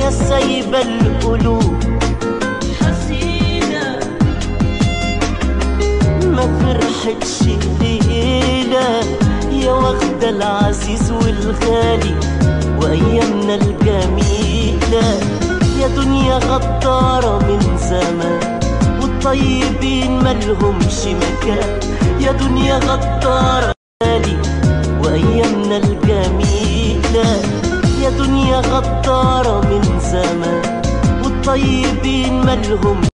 دنيا سايبة القلوب حزينة ما فرحتش ليلة يا واخدة العزيز والغالي وأيامنا الجميلة يا دنيا غدارة من زمان والطيبين ملهمش مكان يا دنيا غدارة غالي وأيامنا الجميلة يا دنيا غدارة من زمان والطيبين ملهم